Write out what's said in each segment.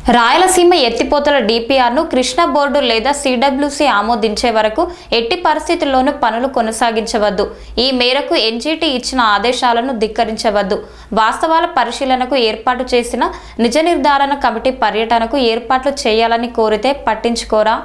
రాయలసీమ ఎత్తిపోతల డిపిఆర్ను కృష్ణ బోర్డు లేదా సిడబ్ల్యూసి ఆమోదించే వరకు ఎట్టి పరిస్థితుల్లోనూ పనులు కొనసాగించవద్దు ఈ మేరకు ఎన్జీటీ ఇచ్చిన ఆదేశాలను ధిక్కరించవద్దు వాస్తవాల పరిశీలనకు ఏర్పాటు చేసిన నిజ నిర్ధారణ కమిటీ పర్యటనకు ఏర్పాట్లు చేయాలని కోరితే పట్టించుకోరా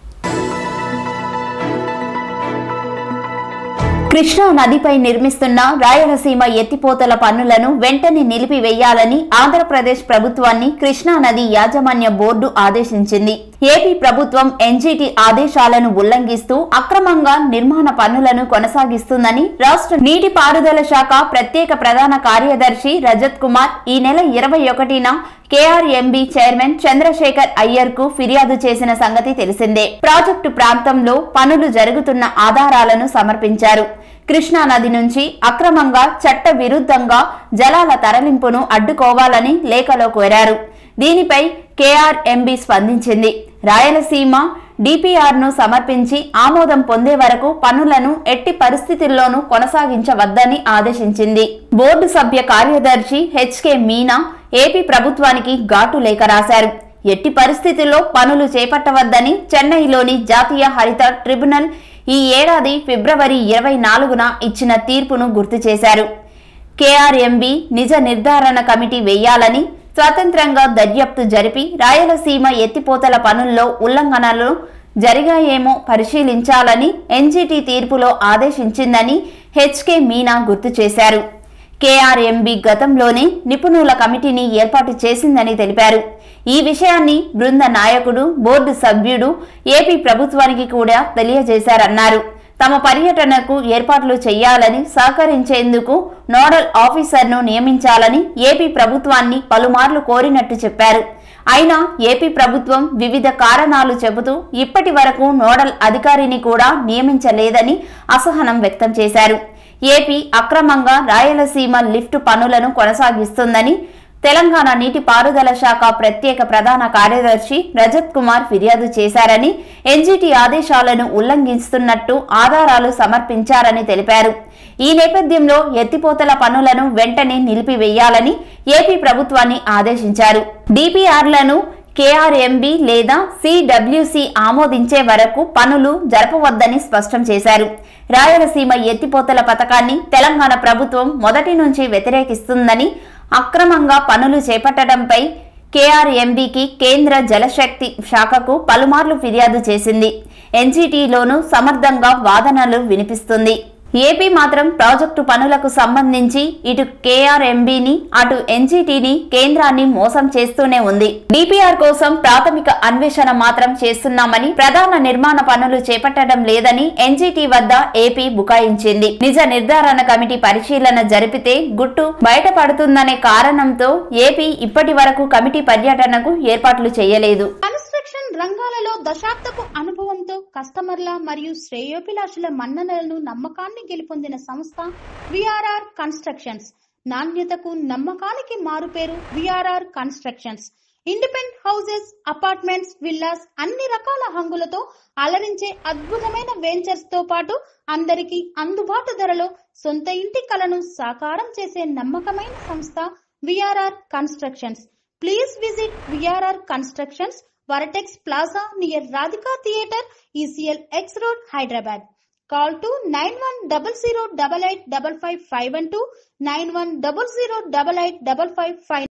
కృష్ణా నదిపై నిర్మిస్తున్న రాయలసీమ ఎత్తిపోతల పన్నులను వెంటనే నిలిపివేయాలని ఆంధ్రప్రదేశ్ ప్రభుత్వాన్ని కృష్ణా నది యాజమాన్య బోర్డు ఆదేశించింది ఏపీ ప్రభుత్వం ఎన్జీటీ ఆదేశాలను ఉల్లంఘిస్తూ అక్రమంగా నిర్మాణ పన్నులను కొనసాగిస్తుందని రాష్ట్ర నీటిపారుదల శాఖ ప్రత్యేక ప్రధాన కార్యదర్శి రజత్ కుమార్ ఈ నెల ఇరవై ఒకటిన కేఆర్ఎంబి చైర్మన్ చంద్రశేఖర్ అయ్యర్ కు ఫిర్యాదు చేసిన సంగతి తెలిసిందే ప్రాజెక్టు ప్రాంతంలో పనులు జరుగుతున్న ఆధారాలను సమర్పించారు కృష్ణా నది నుంచి అక్రమంగా చట్ట విరుద్ధంగా జలాల తరలింపును అడ్డుకోవాలని లేఖలో కోరారు దీనిపై కేఆర్ఎంబి స్పందించింది రాయలసీమ డిపిఆర్ ను సమర్పించి ఆమోదం పొందే వరకు పనులను ఎట్టి పరిస్థితుల్లోనూ కొనసాగించవద్దని ఆదేశించింది బోర్డు సభ్య కార్యదర్శి హెచ్కే మీనా ఏపీ ప్రభుత్వానికి ఘాటు లేఖ రాశారు ఎట్టి పరిస్థితుల్లో పనులు చేపట్టవద్దని చెన్నైలోని జాతీయ హరిత ట్రిబ్యునల్ ఈ ఏడాది ఫిబ్రవరి ఇరవై నాలుగున ఇచ్చిన తీర్పును గుర్తు చేశారు కేఆర్ఎంబి నిజ నిర్ధారణ కమిటీ వేయాలని స్వతంత్రంగా దర్యాప్తు జరిపి రాయలసీమ ఎత్తిపోతల పనుల్లో ఉల్లంఘనలు జరిగాయేమో పరిశీలించాలని ఎన్జీటీ తీర్పులో ఆదేశించిందని హెచ్కే మీనా గుర్తు చేశారు కేఆర్ఎంబి గతంలోనే నిపుణుల కమిటీని ఏర్పాటు చేసిందని తెలిపారు ఈ విషయాన్ని బృంద నాయకుడు బోర్డు సభ్యుడు ఏపీ ప్రభుత్వానికి కూడా తెలియజేశారన్నారు తమ పర్యటనకు ఏర్పాట్లు చేయాలని సహకరించేందుకు నోడల్ ఆఫీసర్ను నియమించాలని ఏపీ ప్రభుత్వాన్ని పలుమార్లు కోరినట్టు చెప్పారు అయినా ఏపీ ప్రభుత్వం వివిధ కారణాలు చెబుతూ ఇప్పటి వరకు నోడల్ అధికారిని కూడా నియమించలేదని అసహనం వ్యక్తం చేశారు ఏపీ అక్రమంగా రాయలసీమ లిఫ్ట్ పనులను కొనసాగిస్తుందని తెలంగాణ నీటిపారుదల శాఖ ప్రత్యేక ప్రధాన కార్యదర్శి రజత్ కుమార్ ఫిర్యాదు చేశారని ఎన్జీటీ ఆదేశాలను ఉల్లంఘిస్తున్నట్టు ఆధారాలు సమర్పించారని తెలిపారు ఈ నేపథ్యంలో ఎత్తిపోతల పనులను వెంటనే నిలిపివేయాలని ఏపీ ప్రభుత్వాన్ని ఆదేశించారు డిపిఆర్లను కేఆర్ఎంబి లేదా సిడబ్ల్యూసి ఆమోదించే వరకు పనులు జరపవద్దని స్పష్టం చేశారు రాయలసీమ ఎత్తిపోతల పథకాన్ని తెలంగాణ ప్రభుత్వం మొదటి నుంచి వ్యతిరేకిస్తుందని అక్రమంగా పనులు చేపట్టడంపై కేఆర్ఎంబికి కేంద్ర జలశక్తి శాఖకు పలుమార్లు ఫిర్యాదు చేసింది ఎన్జీటీలోనూ సమర్థంగా వాదనలు వినిపిస్తుంది ఏపీ మాత్రం ప్రాజెక్టు పనులకు సంబంధించి ఇటు కేఆర్ఎంబిని అటు ఎన్జీటీని కేంద్రాన్ని మోసం చేస్తూనే ఉంది డిపిఆర్ కోసం ప్రాథమిక అన్వేషణ మాత్రం చేస్తున్నామని ప్రధాన నిర్మాణ పనులు చేపట్టడం లేదని ఎన్జీటీ వద్ద ఏపీ బుకాయించింది నిజ నిర్ధారణ కమిటీ పరిశీలన జరిపితే గుట్టు బయటపడుతుందనే కారణంతో ఏపీ ఇప్పటి వరకు కమిటీ పర్యటనకు ఏర్పాట్లు చేయలేదు కన్స్ట్రక్షన్ రంగాలలో దశాబ్దపు అనుభవంతో కస్టమర్ల మరియు శ్రేయోభిలాషుల మన్ననలను నమ్మకాన్ని గెలుపొందిన సంస్థ విఆర్ఆర్ కన్స్ట్రక్షన్స్ నాణ్యతకు నమ్మకానికి మారుపేరు VRR constructions independent houses apartments villas అన్ని రకాల హంగులతో అలరించే అద్భుతమైన వెంచర్స్ తో పాటు అందరికీ అందుబాటు ధరలో సొంత ఇంటి కలను సాకారం చేసే నమ్మకమైన సంస్థ VRR constructions please visit VRR constructions Vertex plaza near Radhika theatre ECIL X road Hyderabad call to nine one double zero double eight double five five one two nine one double zero double eight double five five